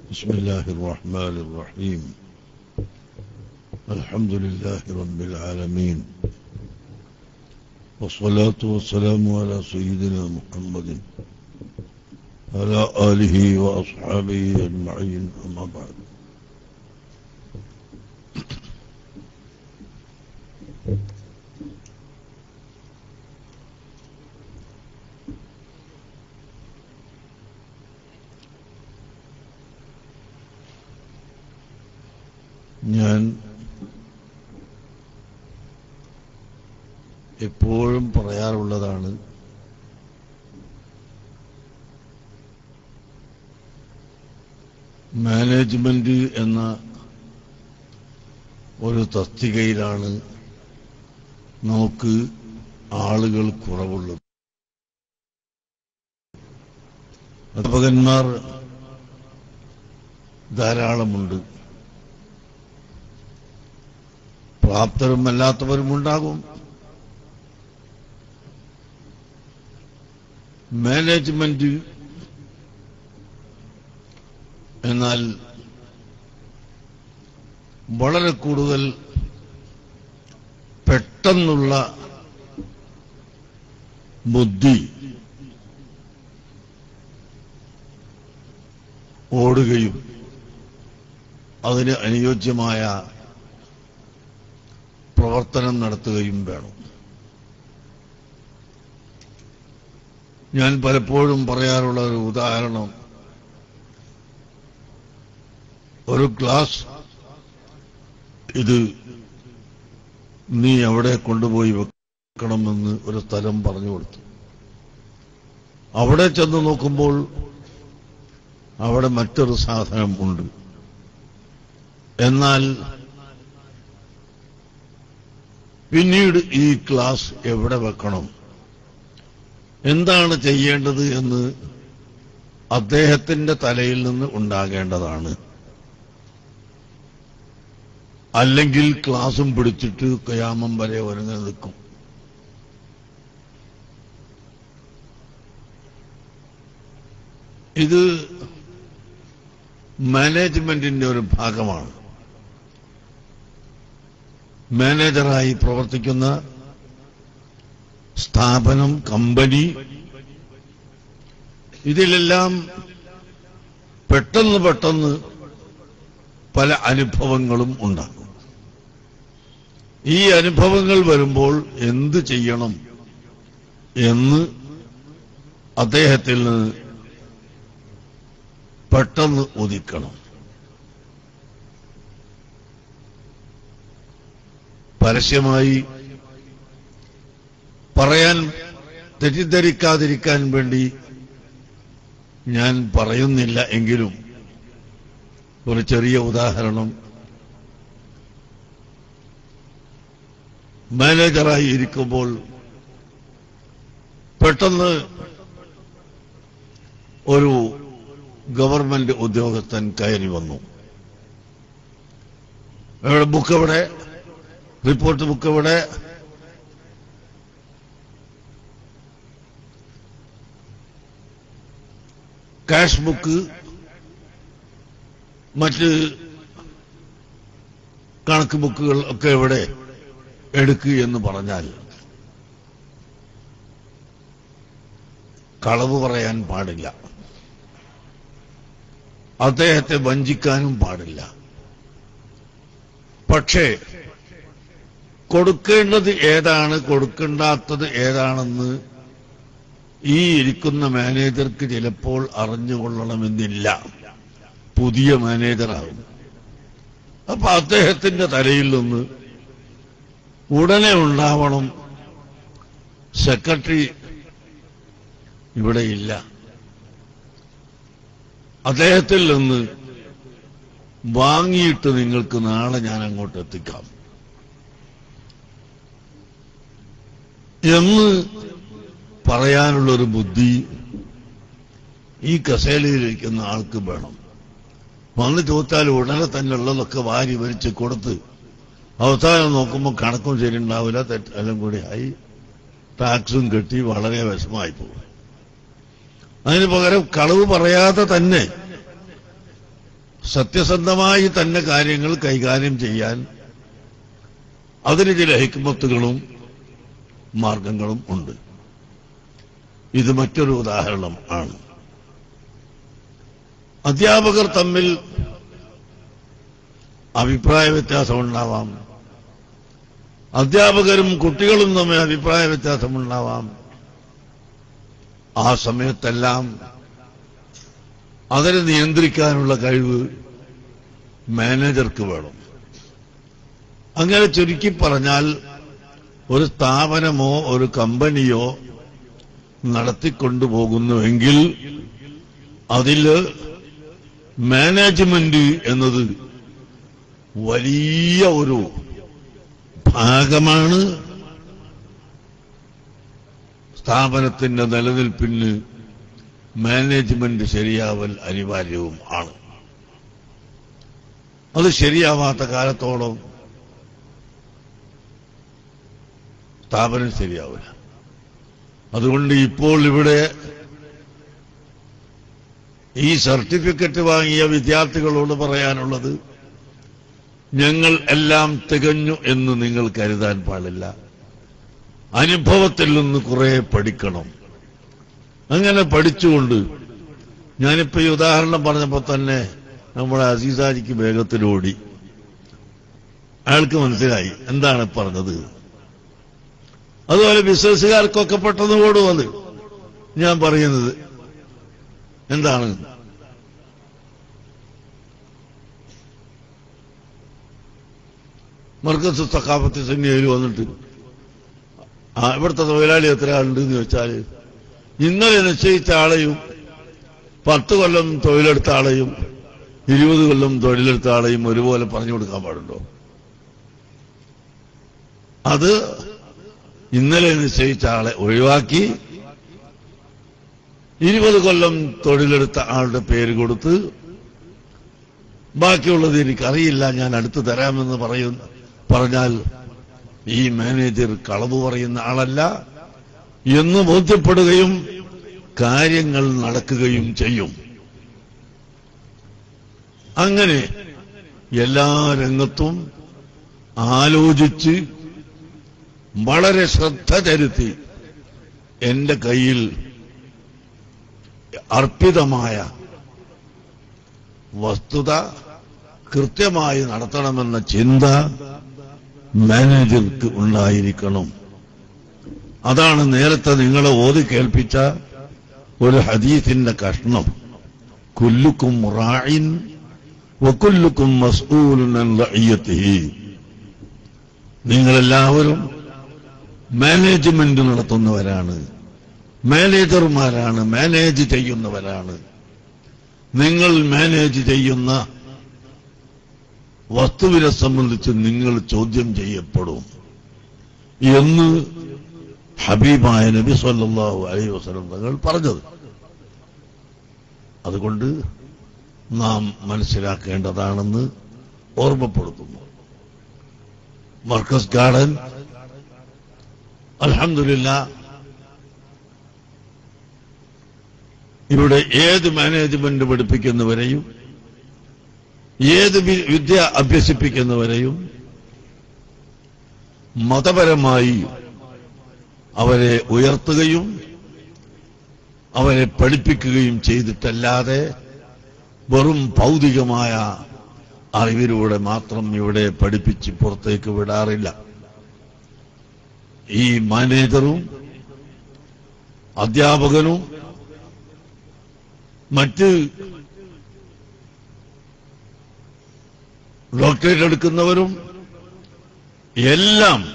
بسم الله الرحمن الرحيم الحمد لله رب العالمين والصلاة والسلام على سيدنا محمد على آله وأصحابه أجمعين أما بعد ഞാൻ എപ്പോഴും പറയാറുള്ളതാണ് മാനേജ്മെന്റ് എന്ന ഒരു തസ്തികയിലാണ് നമുക്ക് ആളുകൾ കുറവുള്ളത് അധ്യാപകന്മാർ ധാരാളമുണ്ട് പ്രാപ്തരും അല്ലാത്തവരും ഉണ്ടാകും മാനേജ്മെന്റ് എന്നാൽ വളരെ കൂടുതൽ പെട്ടെന്നുള്ള ബുദ്ധി ഓടുകയും അതിന് അനുയോജ്യമായ പ്രവർത്തനം നടത്തുകയും വേണം ഞാൻ പലപ്പോഴും പറയാറുള്ള ഒരു ഉദാഹരണം ഒരു ക്ലാസ് ഇത് നീ എവിടെ കൊണ്ടുപോയി വെക്കണമെന്ന് ഒരു സ്ഥലം പറഞ്ഞു കൊടുത്തു അവിടെ ചെന്ന് നോക്കുമ്പോൾ അവിടെ മറ്റൊരു സാധനം ഉണ്ട് എന്നാൽ പിന്നീട് ഈ ക്ലാസ് എവിടെ വെക്കണം എന്താണ് ചെയ്യേണ്ടത് എന്ന് അദ്ദേഹത്തിന്റെ തലയിൽ നിന്ന് ഉണ്ടാകേണ്ടതാണ് അല്ലെങ്കിൽ ക്ലാസും പിടിച്ചിട്ട് കയാമം വരെ ഒരുങ്ങി നിൽക്കും ഇത് മാനേജ്മെന്റിന്റെ ഒരു ഭാഗമാണ് മാനേജറായി പ്രവർത്തിക്കുന്ന സ്ഥാപനം കമ്പനി ഇതിലെല്ലാം പെട്ടെന്ന് പെട്ടെന്ന് പല അനുഭവങ്ങളും ഉണ്ടാകും ഈ അനുഭവങ്ങൾ വരുമ്പോൾ എന്ത് ചെയ്യണം എന്ന് അദ്ദേഹത്തിൽ നിന്ന് പെട്ടെന്ന് ഉദിക്കണം പരസ്യമായി പറയാൻ തെറ്റിദ്ധരിക്കാതിരിക്കാൻ വേണ്ടി ഞാൻ പറയുന്നില്ല എങ്കിലും ഒരു ചെറിയ ഉദാഹരണം മാനേജറായി ഇരിക്കുമ്പോൾ പെട്ടെന്ന് ഒരു ഗവൺമെന്റ് ഉദ്യോഗസ്ഥൻ കയറി വന്നു എവിടെ ബുക്ക് എവിടെ റിപ്പോർട്ട് ബുക്ക് എവിടെ കാഷ് ബുക്ക് മറ്റ് കണക്ക് ബുക്കുകൾ ഒക്കെ എവിടെ എടുക്കുക എന്ന് പറഞ്ഞാൽ കളവ് പറയാൻ പാടില്ല അദ്ദേഹത്തെ വഞ്ചിക്കാനും പാടില്ല പക്ഷേ കൊടുക്കേണ്ടത് ഏതാണ് കൊടുക്കേണ്ടാത്തത് ഏതാണെന്ന് ഈ ഇരിക്കുന്ന മാനേജർക്ക് ചിലപ്പോൾ അറിഞ്ഞുകൊള്ളണമെന്നില്ല പുതിയ മാനേജറാകും അപ്പൊ അദ്ദേഹത്തിന്റെ തലയിൽ നിന്ന് ഉടനെ ഉണ്ടാവണം സെക്രട്ടറി ഇവിടെയില്ല അദ്ദേഹത്തിൽ നിന്ന് വാങ്ങിയിട്ട് നിങ്ങൾക്ക് നാളെ ഞാൻ അങ്ങോട്ട് എത്തിക്കാം എന്ന് പറയാനുള്ളൊരു ബുദ്ധി ഈ കസേലയിലിരിക്കുന്ന ആൾക്ക് വേണം വന്ന് ചോദിച്ചാൽ ഉടനെ തന്നെ ഉള്ളതൊക്കെ വാരി വരിച്ച് കൊടുത്ത് അവസാനം നോക്കുമ്പോൾ കണക്കും ശരിയുണ്ടാവില്ല തെറ്റെല്ലാം കൂടി ആയി ടാക്സും കെട്ടി വളരെ വിഷമായി പോകും അതിന് പകരം കളവ് പറയാതെ തന്നെ സത്യസന്ധമായി തന്നെ കാര്യങ്ങൾ കൈകാര്യം ചെയ്യാൻ അതിന് ചില ഹിക്മത്തുകളും മാർഗങ്ങളും ഉണ്ട് ഇത് മറ്റൊരു ഉദാഹരണം ആണ് അധ്യാപകർ തമ്മിൽ അഭിപ്രായ വ്യത്യാസമുണ്ടാവാം അധ്യാപകരും കുട്ടികളും തമ്മിൽ അഭിപ്രായ വ്യത്യാസമുണ്ടാവാം ആ സമയത്തെല്ലാം അതിനെ നിയന്ത്രിക്കാനുള്ള കഴിവ് മാനേജർക്ക് വേണം അങ്ങനെ ചുരുക്കി പറഞ്ഞാൽ ഒരു സ്ഥാപനമോ ഒരു കമ്പനിയോ നടത്തിക്കൊണ്ടുപോകുന്നുവെങ്കിൽ അതിൽ മാനേജ്മെന്റ് എന്നത് വലിയ ഒരു ഭാഗമാണ് സ്ഥാപനത്തിന്റെ നിലനിൽപ്പിന് മാനേജ്മെന്റ് ശരിയാവൽ അനിവാര്യവും ആണ് അത് ശരിയാവാത്ത കാലത്തോളം സ്ഥാപനം ശരിയാവില്ല അതുകൊണ്ട് ഇപ്പോൾ ഇവിടെ ഈ സർട്ടിഫിക്കറ്റ് വാങ്ങിയ വിദ്യാർത്ഥികളോട് പറയാനുള്ളത് ഞങ്ങൾ എല്ലാം തികഞ്ഞു എന്ന് നിങ്ങൾ കരുതാൻ പാടില്ല അനുഭവത്തിൽ നിന്ന് കുറെ പഠിക്കണം അങ്ങനെ പഠിച്ചുകൊണ്ട് ഞാനിപ്പോ ഈ ഉദാഹരണം പറഞ്ഞപ്പോ തന്നെ നമ്മുടെ അസീസാജിക്ക് വേഗത്തിലോടി അയാൾക്ക് മനസ്സിലായി എന്താണ് പറഞ്ഞത് അതുപോലെ ബിസിനസ്സുകാർക്കൊക്കെ പെട്ടെന്ന് ഓടും അത് ഞാൻ പറയുന്നത് എന്താണ് മർക്കസ് സക്കാഫത്ത് സന്നിയയിൽ വന്നിട്ട് ആ ഇവിടുത്തെ തൊഴിലാളി എത്ര ആളുണ്ട് എന്ന് വെച്ചാൽ ഇന്നലെ നിശ്ചയിച്ച ആളെയും പത്ത് കൊല്ലം തൊഴിലെടുത്ത ആളെയും ഇരുപത് കൊല്ലം തൊഴിലെടുത്ത ആളെയും ഒരുപോലെ പറഞ്ഞു കൊടുക്കാൻ പാടുണ്ടോ അത് ഇന്നലെ നിശ്ചയിച്ച ആളെ ഒഴിവാക്കി ഇരുപത് കൊല്ലം തൊഴിലെടുത്ത ആളുടെ പേര് കൊടുത്ത് ബാക്കിയുള്ളത് എനിക്കറിയില്ല ഞാൻ അടുത്ത് തരാമെന്ന് പറയുന്ന പറഞ്ഞാൽ ഈ മാനേജർ കളവ് പറയുന്ന ആളല്ല എന്ന് ബോധ്യപ്പെടുകയും കാര്യങ്ങൾ നടക്കുകയും ചെയ്യും അങ്ങനെ എല്ലാ രംഗത്തും ആലോചിച്ച് വളരെ ശ്രദ്ധ ചെലുത്തി എന്റെ കയ്യിൽ അർപ്പിതമായ വസ്തുത കൃത്യമായി നടത്തണമെന്ന ചിന്ത മാനേജർക്ക് ഉണ്ടായിരിക്കണം അതാണ് നേരത്തെ നിങ്ങളെ ഓതി കേൾപ്പിച്ച ഒരു ഹദീസിന്റെ കഷ്ണം കുല്ലുക്കും റായിൻ വക്കുല്ലുക്കും മസ്ഊലുൻ അൻ റഇയ്യത്തിഹി നിങ്ങളെല്ലാവരും മാനേജ്മെന്റ് നടത്തുന്നവരാണ് മാനേജർമാരാണ് മാനേജ് ചെയ്യുന്നവരാണ് നിങ്ങൾ മാനേജ് ചെയ്യുന്ന വസ്തുവിനെ സംബന്ധിച്ച് നിങ്ങൾ ചോദ്യം ചെയ്യപ്പെടും എന്ന് ഹബീബായ നബി സല്ലല്ലാഹു അലൈഹി വസല്ലം തങ്ങൾ പറഞ്ഞത് അതുകൊണ്ട് നാം മനസ്സിലാക്കേണ്ടതാണെന്ന് ഓർമ്മപ്പെടുത്തുന്നു മർക്കസ് ഗാർഡൻ അൽഹംദുലില്ല ഇവിടെ ഏത് മാനേജ്മെന്റ് പഠിപ്പിക്കുന്നവരെയും ഏത് വി- വിദ്യ അഭ്യസിപ്പിക്കുന്നവരെയും മതപരമായി അവരെ ഉയർത്തുകയും അവരെ പഠിപ്പിക്കുകയും ചെയ്തിട്ടല്ലാതെ വെറും ഭൗതികമായ അറിവിലൂടെ മാത്രം ഇവിടെ പഠിപ്പിച്ച് പുറത്തേക്ക് വിടാറില്ല ഈ മാനേജറും അധ്യാപകനും മറ്റ് ഡോക്ടറേറ്റ് എടുക്കുന്നവരും എല്ലാം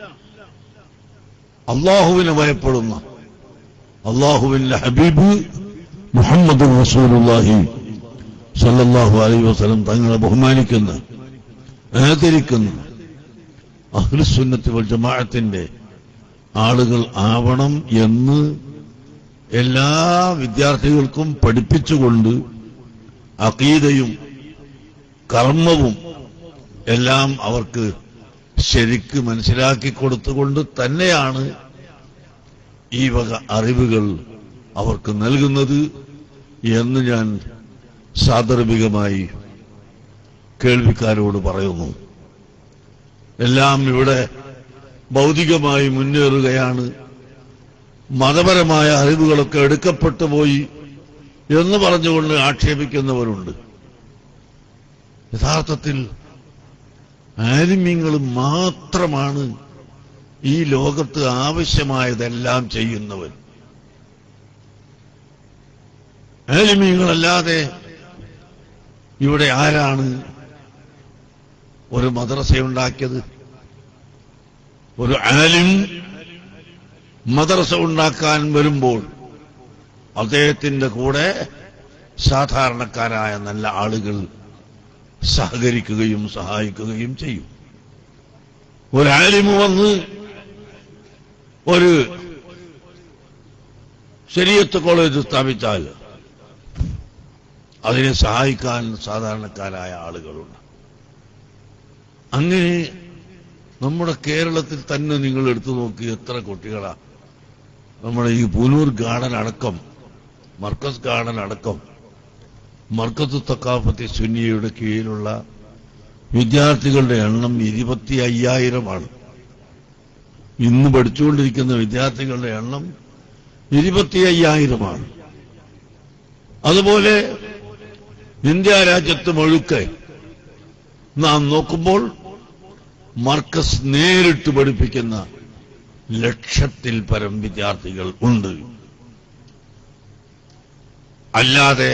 അള്ളാഹുവിനെ ഭയപ്പെടുന്ന അള്ളാഹുവിന്റെ ഹബീബ് മുഹമ്മദ് റസൂലുള്ളാഹി സല്ലല്ലാഹു അലൈഹി വസല്ലം തങ്ങളെ ബഹുമാനിക്കുന്ന ആദരിക്കുന്ന അഹ്ലുസുന്നത്ത് വൽ ജമാഅത്തിന്റെ ആളുകൾ ആവണം എന്ന് എല്ലാ വിദ്യാർത്ഥികൾക്കും പഠിപ്പിച്ചുകൊണ്ട് അഖീദയും കർമ്മവും എല്ലാം അവർക്ക് ശരിക്ക് മനസ്സിലാക്കി കൊടുത്തുകൊണ്ട് തന്നെയാണ് ഈ വക അറിവുകൾ അവർക്ക് നൽകുന്നത് എന്ന് ഞാൻ സാദർഭികമായി കേൾവിക്കാരോട് പറയുന്നു എല്ലാം ഇവിടെ ഭൗതികമായി മുന്നേറുകയാണ് മതപരമായ അറിവുകളൊക്കെ എടുക്കപ്പെട്ടു പോയി എന്ന് പറഞ്ഞുകൊണ്ട് ആക്ഷേപിക്കുന്നവരുണ്ട് യഥാർത്ഥത്തിൽ ആലിമ്യങ്ങൾ മാത്രമാണ് ഈ ലോകത്ത് ആവശ്യമായതെല്ലാം ചെയ്യുന്നവൻ ആലിമ്യങ്ങളല്ലാതെ ഇവിടെ ആരാണ് ഒരു മദ്രസയുണ്ടാക്കിയത് ഒരു ആലിം മദ്രസ ഉണ്ടാക്കാൻ വരുമ്പോൾ അദ്ദേഹത്തിന്റെ കൂടെ സാധാരണക്കാരായ നല്ല ആളുകൾ സഹകരിക്കുകയും സഹായിക്കുകയും ചെയ്യും ഒരു ആലിമ് വന്ന് ഒരു ശരീരത്ത് കോളേജ് സ്ഥാപിച്ചാൽ അതിനെ സഹായിക്കാൻ സാധാരണക്കാരായ ആളുകളുണ്ട് അങ്ങനെ നമ്മുടെ കേരളത്തിൽ തന്നെ നിങ്ങൾ എടുത്തു നോക്കി എത്ര കുട്ടികളാ നമ്മുടെ ഈ പുനൂർ ഗാർഡൻ അടക്കം മർക്കസ് ഗാർഡൻ അടക്കം മർക്കത്ത് തക്കാഫത്തി സുന്നിയുടെ കീഴിലുള്ള വിദ്യാർത്ഥികളുടെ എണ്ണം ഇരുപത്തി അയ്യായിരമാണ് ഇന്ന് പഠിച്ചുകൊണ്ടിരിക്കുന്ന വിദ്യാർത്ഥികളുടെ എണ്ണം ഇരുപത്തി അയ്യായിരമാണ് അതുപോലെ ഇന്ത്യ രാജ്യത്ത് മുഴുക്കെ നാം നോക്കുമ്പോൾ മർക്കസ് നേരിട്ട് പഠിപ്പിക്കുന്ന ലക്ഷത്തിൽ പരം വിദ്യാർത്ഥികൾ ഉണ്ട് അല്ലാതെ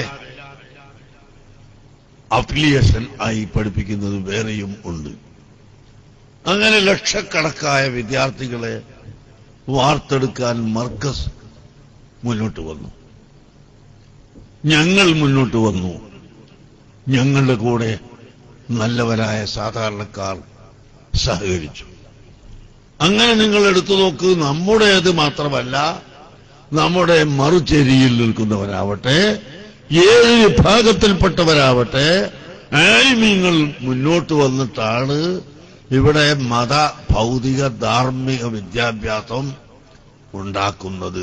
അഫിലിയേഷൻ ആയി പഠിപ്പിക്കുന്നത് വേറെയും ഉണ്ട് അങ്ങനെ ലക്ഷക്കണക്കായ വിദ്യാർത്ഥികളെ വാർത്തെടുക്കാൻ മർക്കസ് മുന്നോട്ട് വന്നു ഞങ്ങൾ മുന്നോട്ട് വന്നു ഞങ്ങളുടെ കൂടെ നല്ലവരായ സാധാരണക്കാർ സഹകരിച്ചു അങ്ങനെ നിങ്ങൾ എടുത്തു നോക്ക് നമ്മുടേത് മാത്രമല്ല നമ്മുടെ മറുചേരിയിൽ നിൽക്കുന്നവരാവട്ടെ ഏത് വിഭാഗത്തിൽപ്പെട്ടവരാവട്ടെ ആലിമീങ്ങൾ മുന്നോട്ട് വന്നിട്ടാണ് ഇവിടെ മത ഭൗതിക ധാർമ്മിക വിദ്യാഭ്യാസം ഉണ്ടാക്കുന്നത്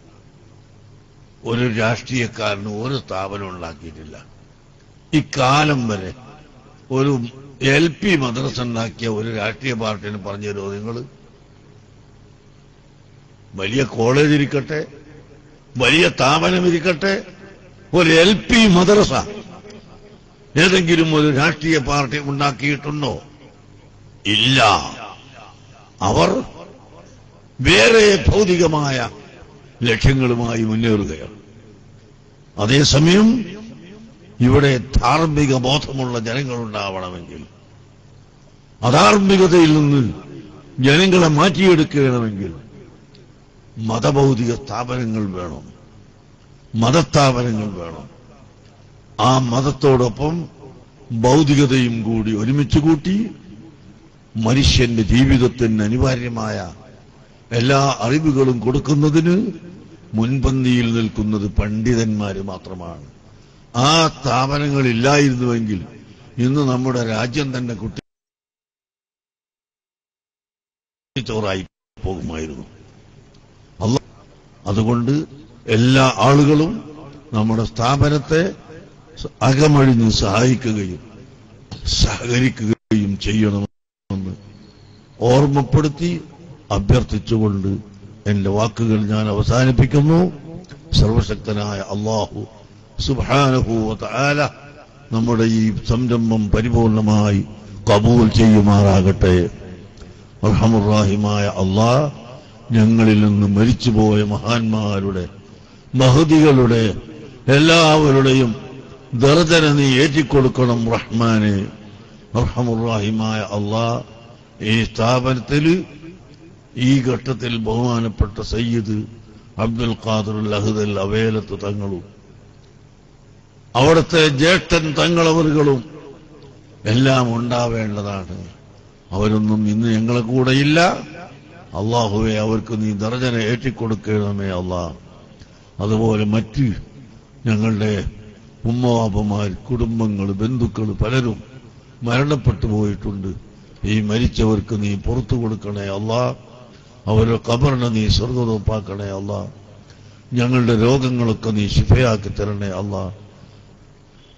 ഒരു രാഷ്ട്രീയക്കാരന് ഒരു സ്ഥാപനം ഉണ്ടാക്കിയിട്ടില്ല ഇക്കാലം വരെ ഒരു എൽ പി മദ്രസ ഉണ്ടാക്കിയ ഒരു രാഷ്ട്രീയ പാർട്ടിന് പറഞ്ഞു തരുമോ നിങ്ങൾ വലിയ കോളേജ് ഇരിക്കട്ടെ വലിയ സ്ഥാപനം ഇരിക്കട്ടെ ഒരു എൽ പി മദ്രസ ഏതെങ്കിലും ഒരു രാഷ്ട്രീയ പാർട്ടി ഉണ്ടാക്കിയിട്ടുണ്ടോ ഇല്ല അവർ വേറെ ഭൗതികമായ ലക്ഷ്യങ്ങളുമായി മുന്നേറുകയാണ് അതേസമയം ഇവിടെ ധാർമ്മിക ബോധമുള്ള ജനങ്ങളുണ്ടാവണമെങ്കിൽ അധാർമികതയിൽ നിന്ന് ജനങ്ങളെ മാറ്റിയെടുക്കണമെങ്കിൽ മതഭൗതിക സ്ഥാപനങ്ങൾ വേണം മതസ്ഥാപനങ്ങൾ വേണം ആ മതത്തോടൊപ്പം ഭൗതികതയും കൂടി ഒരുമിച്ച് കൂട്ടി മനുഷ്യന്റെ ജീവിതത്തിന് അനിവാര്യമായ എല്ലാ അറിവുകളും കൊടുക്കുന്നതിന് മുൻപന്തിയിൽ നിൽക്കുന്നത് പണ്ഡിതന്മാര് മാത്രമാണ് ആ സ്ഥാപനങ്ങളില്ലായിരുന്നുവെങ്കിൽ ഇന്ന് നമ്മുടെ രാജ്യം തന്നെ കുട്ടി ചോറായി പോകുമായിരുന്നു അല്ല അതുകൊണ്ട് എല്ലാ ആളുകളും നമ്മുടെ സ്ഥാപനത്തെ അകമഴിഞ്ഞ് സഹായിക്കുകയും സഹകരിക്കുകയും ചെയ്യണമെന്ന് ഓർമ്മപ്പെടുത്തി അഭ്യർത്ഥിച്ചുകൊണ്ട് എന്റെ വാക്കുകൾ ഞാൻ അവസാനിപ്പിക്കുന്നു സർവശക്തനായ അള്ളാഹു സുബാനുഭൂവല നമ്മുടെ ഈ സംരംഭം പരിപൂർണമായി കബൂൽ ചെയ്യുമാറാകട്ടെ റഹമുറാഹിമായ അള്ളാഹ് ഞങ്ങളിൽ നിന്ന് മരിച്ചുപോയ മഹാന്മാരുടെ മഹതികളുടെ എല്ലാവരുടെയും ദർജന നീ ഏറ്റിക്കൊടുക്കണം റഹ്മാനെ റഹമുറാഹിമായ അള്ളാഹ് ഈ സ്ഥാപനത്തിൽ ഈ ഘട്ടത്തിൽ ബഹുമാനപ്പെട്ട സയ്യിദ് അബ്ദുൽ ഖാദർ അഹദൽ അവേലത്ത് തങ്ങളും അവിടുത്തെ ജ്യേഷ്ഠൻ തങ്ങളവറുകളും എല്ലാം ഉണ്ടാവേണ്ടതാണ് അവരൊന്നും ഇന്ന് ഞങ്ങളെ കൂടെയില്ല അള്ളാഹുവെ അവർക്ക് നീ ദർജന ഏറ്റിക്കൊടുക്കണമേ അള്ളാഹ് അതുപോലെ മറ്റ് ഞങ്ങളുടെ ഉമ്മവാപ്പമാർ കുടുംബങ്ങൾ ബന്ധുക്കൾ പലരും മരണപ്പെട്ടു പോയിട്ടുണ്ട് ഈ മരിച്ചവർക്ക് നീ പുറത്തു കൊടുക്കണേ അല്ലാ അവരുടെ കബറിനെ നീ സ്വർഗതോപ്പാക്കണേ അല്ലാ ഞങ്ങളുടെ രോഗങ്ങളൊക്കെ നീ ശിഫയാക്കി തരണേ അല്ലാ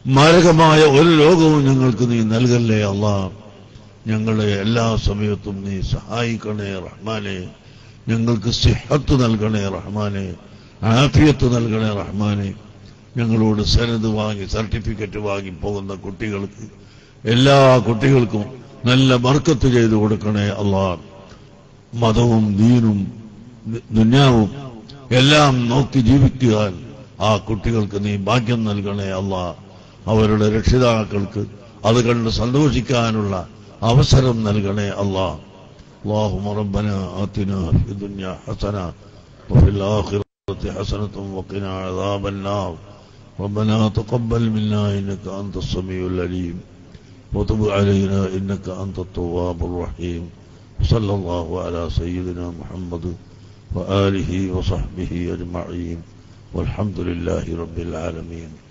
മാരകമായ ഒരു രോഗവും ഞങ്ങൾക്ക് നീ നൽകല്ലേ അല്ലാ ഞങ്ങളെ എല്ലാ സമയത്തും നീ സഹായിക്കണേ റഹ്മാനെ ഞങ്ങൾക്ക് സിഹത്ത് നൽകണേ റഹ്മാനെ ആഫിയത്ത് നൽകണേ റഹ്മാനെ ഞങ്ങളോട് സനത് വാങ്ങി സർട്ടിഫിക്കറ്റ് വാങ്ങി പോകുന്ന കുട്ടികൾക്ക് എല്ലാ കുട്ടികൾക്കും നല്ല ബർക്കത്ത് ചെയ്തു കൊടുക്കണേ അള്ളാ മതവും ദീനും ദുന്യാവും എല്ലാം നോക്കി ജീവിക്കുവാൻ ആ കുട്ടികൾക്ക് നീ ഭാഗ്യം നൽകണേ അള്ളാ അവരുടെ രക്ഷിതാക്കൾക്ക് അത് കണ്ട് സന്തോഷിക്കാനുള്ള അവസരം നൽകണേ അള്ളാ اللهم ربنا آتنا في الدنيا حسنة وفي الآخرة حسنة وقنا عذاب النار ربنا تقبل منا إنك أنت السميع العليم وتب علينا إنك أنت التواب الرحيم صلى الله على سيدنا محمد وآله وصحبه أجمعين والحمد لله رب العالمين